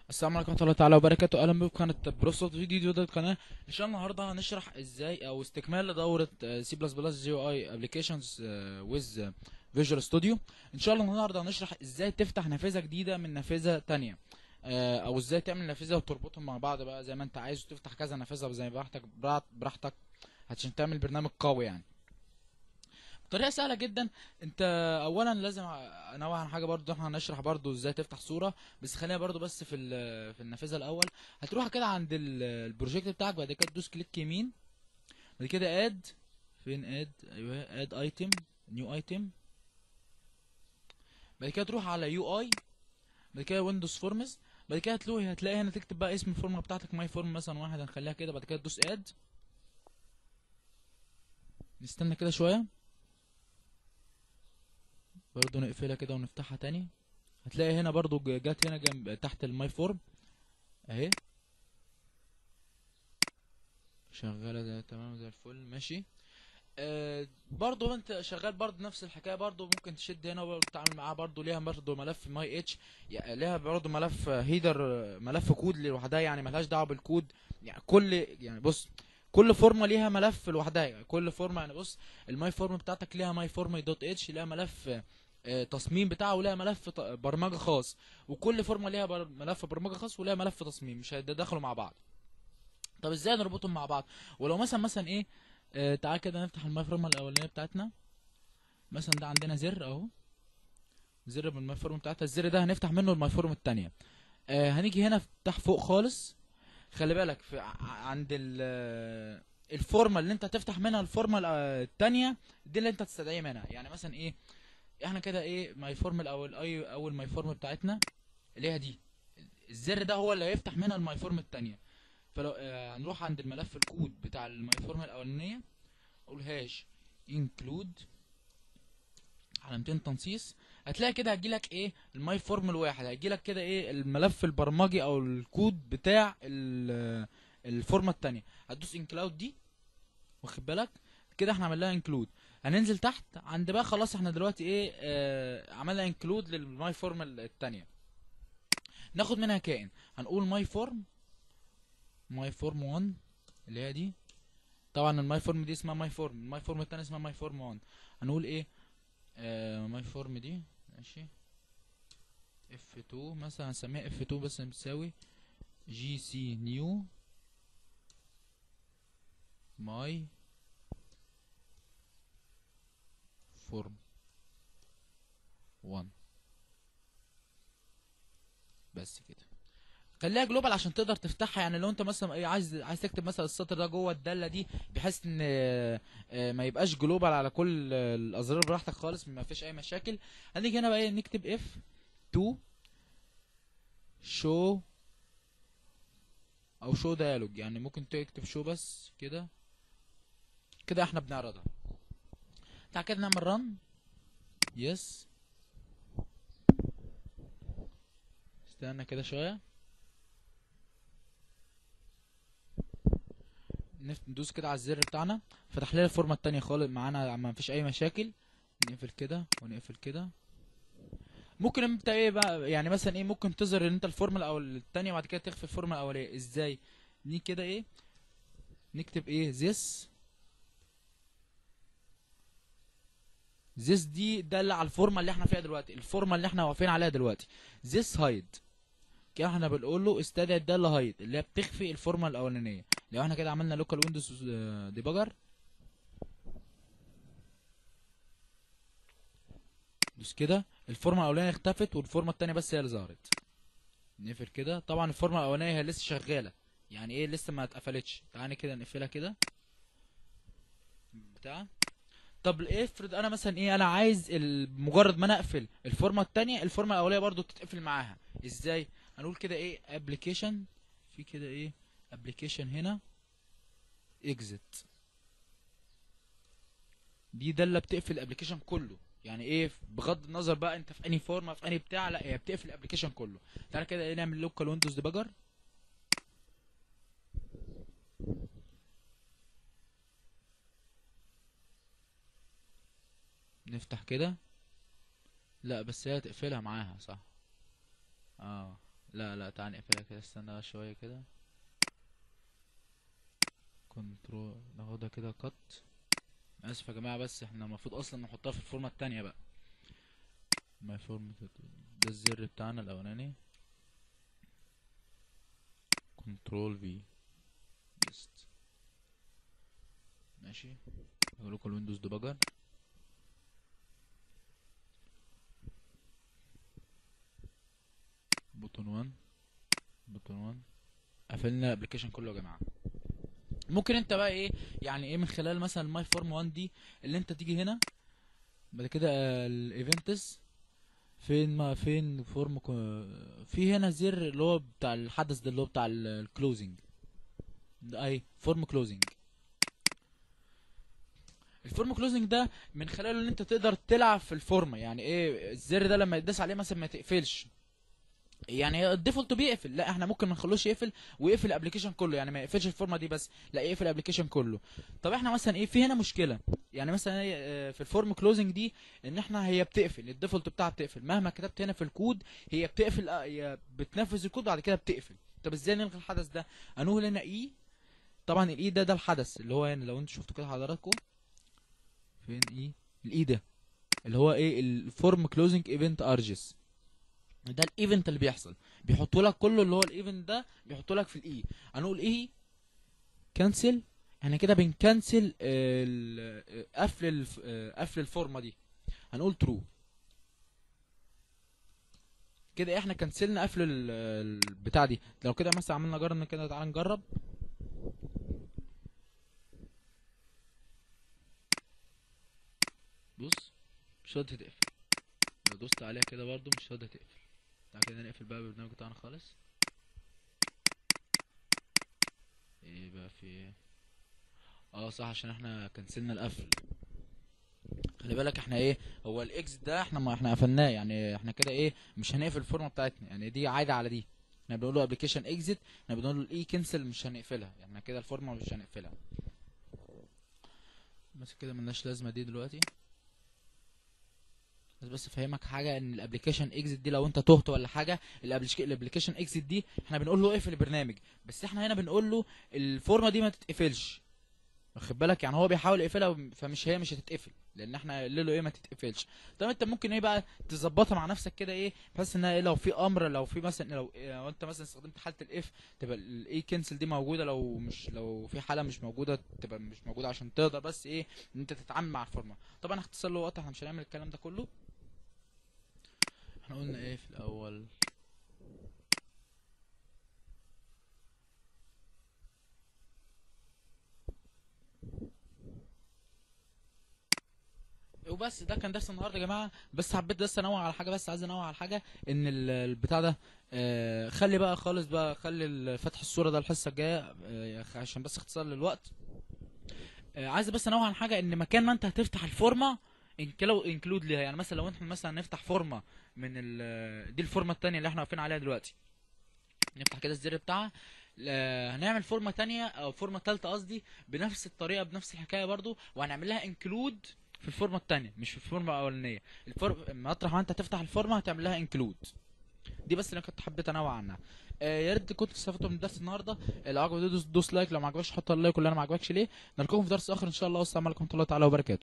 السلام عليكم ورحمة الله تعالى وبركاته أهلا بكم في قناة بروسوت فيديو ده القناة إن شاء الله النهاردة هنشرح إزاي أو استكمال لدورة سي بلس بلس جي أي أبليكيشنز ويز فيجوال ستوديو إن شاء الله النهاردة هنشرح إزاي تفتح نافذة جديدة من نافذة تانية آه، أو إزاي تعمل نافذة وتربطهم مع بعض بقى زي ما أنت عايز وتفتح كذا نافذة زي براحتك براحتك عشان تعمل برنامج قوي يعني بطريقه سهله جدا انت اولا لازم انوه عن حاجه برضو احنا هنشرح برضو ازاي تفتح صوره بس خلينا برضو بس في ال- في النافذه الاول هتروح كده عند ال- البروجكت بتاعك بعد كده تدوس كليك يمين بعد كده اد فين اد ايوه اد ايتم نيو ايتم بعد كده تروح على يو اي بعد كده ويندوز فورمز بعد كده هتلاقي هتلاقي هنا تكتب بقى اسم الفورمه بتاعتك ماي فورم مثلا واحد هنخليها كده بعد كده تدوس اد نستنى كده شويه برضو نقفلها كده ونفتحها تاني هتلاقي هنا برضو ج- جت هنا جنب تحت الماي فورم اهي شغالة زي تمام زي الفل ماشي آه برضو انت شغال برضو نفس الحكاية برضو ممكن تشد هنا وتتعامل معاه برضو ليها برضو ملف ماي اتش ليها برضو ملف هيدر ملف كود لوحدها يعني ملهاش دعوة بالكود يعني كل يعني بص كل فورمه ليها ملف لوحدها يعني كل فورمه يعني بص الماي فورم بتاعتك ليها ماي فورم دوت اتش ليها ملف آه، تصميم بتاعه ولها ملف ط- برمجه خاص وكل فورمه ليها بر- ملف برمجه خاص ولها ملف تصميم مش هيتداخلوا مع بعض طب ازاي نربطهم مع بعض ولو مثلا مثلا ايه آه تعال كده نفتح الماي فورم الاولانيه بتاعتنا مثلا ده عندنا زر اهو زر من الماي فورم بتاعتها الزر ده هنفتح منه الماي فورم التانية آه هنيجي هنا تحت فوق خالص خلي بالك في ع- عند ال الفورمه اللي انت تفتح منها الفورمه ال- التانية دي اللي انت تستدعيه منها يعني مثلا ايه احنا كده ايه ماي فورم الاول اي اول ماي فورم بتاعتنا اللي هي دي الزر ده هو اللي هيفتح منها الماي فورم التانية فلو آه هنروح عند الملف الكود بتاع الماي فورم الاولانيه اقول هاش انكلود علامتين تنصيص هتلاقي كده هتجيلك ايه الماي فورم الواحد هيجيلك كده ايه الملف البرمجي او الكود بتاع ال- الفورمه التانية هتدوس انكلاود دي واخد بالك كده احنا عملناها انكلود هننزل تحت عند بقى خلاص احنا دلوقتي ايه آه عملنا انكلود للماي فورم التانية ناخد منها كائن هنقول ماي فورم ماي فورم 1 اللي هي دي طبعا الماي فورم دي اسمها ماي فورم الماي فورم التانية اسمها ماي فورم 1 هنقول ايه آه ماي فورم دي ماشي اف 2 مثلا هنسميها اف 2 بس بتساوي جي سي نيو ماي فورم 1 بس كده خليها جلوبال عشان تقدر تفتحها يعني لو انت مثلا ايه عايز عايز تكتب مثلا السطر ده جوه الداله دي بحيث ان آه، آه، ما يبقاش جلوبال على كل آه، الازرار براحتك خالص ما فيش اي مشاكل هنيجي هنا بقى ايه نكتب اف 2 شو او شو ديالوج يعني ممكن تكتب شو بس كده كده احنا بنعرضها تعال كده نعمل رن يس استنى كده شويه نف- ندوس كده على الزر بتاعنا فتح لنا الفورمه التانية خالص معانا ما فيش اي مشاكل نقفل كده ونقفل كده ممكن انت ايه بقى يعني مثلا ايه ممكن تظهر ان انت الفورمه الاول التانية بعد كده تخفي الفورمه الاوليه ازاي نيجي كده ايه نكتب ايه this this دي دالة على الفورمه اللي احنا فيها دلوقتي الفورمه اللي احنا واقفين عليها دلوقتي this hide كده احنا بنقول له استدعي الداله هايد اللي هي بتخفي الفورمه الاولانيه لو احنا كده عملنا لوكال ويندوز ديباجر دوس كده الفورمه الاولانيه اختفت والفورمه التانية بس هي اللي ظهرت نقفل كده طبعا الفورمه الاولانيه هي لسه شغاله يعني ايه لسه ما اتقفلتش تعالى كده نقفلها كده بتاع طب افرض انا مثلا ايه انا عايز ال- مجرد ما انا اقفل الفورمه التانية الفورمه الاوليه برضو تتقفل معاها ازاي هنقول كده ايه ابلكيشن في كده ايه ابلكيشن هنا اكزit دي داله بتقفل الابلكيشن كله يعني ايه بغض النظر بقى انت في انهي فورمه في انهي بتاع لا هي بتقفل الابلكيشن كله تعالى كده ايه نعمل لوكال ويندوز ديباجر نفتح كده لا بس هي تقفلها معاها صح اه لا لا تعال نقفلها كده استنى بقى شويه كده كنترول ناخدها كده كت اسف يا جماعه بس احنا المفروض اصلا نحطها في الفورمه التانية بقى ماي فورم ده الزر بتاعنا الاولاني كنترول في بيست ماشي اقول لكم الويندوز ديباجر بوتون 1 بوتون 1 قفلنا الابلكيشن كله يا جماعه ممكن انت بقى ايه يعني ايه من خلال مثلا الماي فورم 1 دي اللي انت تيجي هنا بعد كده الايفنتس فين ما فين فورم كو- في هنا زر اللي هو بتاع الحدث ده اللي هو بتاع الكلوزنج ده اي فورم كلوزنج الفورم كلوزنج ده من خلاله ان انت تقدر تلعب في الفورمه يعني ايه الزر ده لما يداس عليه مثلا ما تقفلش يعني الديفولت بيقفل لا احنا ممكن ما نخلوش يقفل ويقفل الابلكيشن كله يعني ما يقفلش الفورمه دي بس لا يقفل الابلكيشن كله طب احنا مثلا ايه في هنا مشكله يعني مثلا إيه، آه، في الفورم كلوزنج دي ان احنا هي بتقفل الديفولت بتاعها بتقفل مهما كتبت هنا في الكود هي بتقفل آه، هي بتنفذ الكود بعد كده بتقفل طب ازاي نلغي الحدث ده هنقول هنا اي طبعا الاي ده ده الحدث اللي هو يعني لو انتوا شفتوا كده حضراتكم فين اي الاي ده اللي هو ايه الفورم كلوزنج ايفنت ارجس ده الايفنت اللي بيحصل بيحطوا لك كله اللي هو الايفنت ده بيحطوا لك في الاي هنقول ايه كنسل احنا كده بنكنسل ال- آه، قفل الف- آه، قفل الفورمه دي هنقول ترو كده احنا كنسلنا قفل ال- البتاع دي لو كده مثلا عملنا جرب كده تعال نجرب بص مش راضية تقفل لو دوست عليها كده برضو مش راضية تقفل تعال كده نقفل بقى البرنامج بتاعنا خالص ايه بقى في ايه اه صح عشان احنا كنسلنا القفل خلي بالك احنا ايه هو الاكس ده احنا ما احنا قفلناه يعني احنا كده ايه مش هنقفل الفورمه بتاعتنا يعني دي عايده على دي احنا بنقول له ابلكيشن اكزيت احنا بنقول له الاي كنسل مش هنقفلها يعني احنا كده الفورمه مش هنقفلها بس كده ملناش لازمه دي دلوقتي بس بس افهمك حاجه ان الابلكيشن اكزيت دي لو انت تهت ولا حاجه الابلكيشن اكزيت دي احنا بنقول له اقفل البرنامج بس احنا هنا بنقول له الفورمه دي ما تتقفلش واخد بالك يعني هو بيحاول يقفلها فمش هي مش هتتقفل لان احنا قايلين له ايه ما تتقفلش طب انت ممكن ايه بقى تظبطها مع نفسك كده ايه بحيث انها ايه لو في امر لو في مثلا لو, إيه لو انت مثلا استخدمت حاله الاف تبقى الاي كنسل دي موجوده لو مش لو في حاله مش موجوده تبقى مش موجوده عشان تقدر بس ايه ان انت تتعامل مع الفورمه طبعا اختصار له وقت احنا مش هنعمل الكلام ده كله احنا قلنا ايه في الاول وبس ده كان درس النهارده يا جماعه بس حبيت بس انوع على حاجه بس عايز انوع على حاجه ان ال- البتاع ده آه خلي بقى خالص بقى خلي ال- فتح الصوره ده الحصه الجايه آه عشان بس اختصار للوقت آه عايز بس انوع عن حاجه ان مكان ما انت هتفتح الفورمه انكلو انكلود ليها يعني مثلا لو احنا مثلا نفتح فورمه من ال دي الفورمه التانية اللي احنا واقفين عليها دلوقتي نفتح كده الزر بتاعها لا- هنعمل فورمه تانية او فورمه تالتة قصدي بنفس الطريقه بنفس الحكايه برضو وهنعمل لها انكلود في الفورمه التانية مش في الفورمه الاولانيه الفورم مطرح ما انت تفتح الفورمه هتعمل لها انكلود دي بس اللي أنا كنت حبيت انوع عنها آه يا ريت كنتوا استفدتوا من الدرس النهارده لو عجبك دوس, دوس لايك لو ما عجبكش حط اللايك واللي انا ما عجبكش ليه نلقاكم في درس اخر ان شاء الله والسلام عليكم ورحمه الله تعالى وبركاته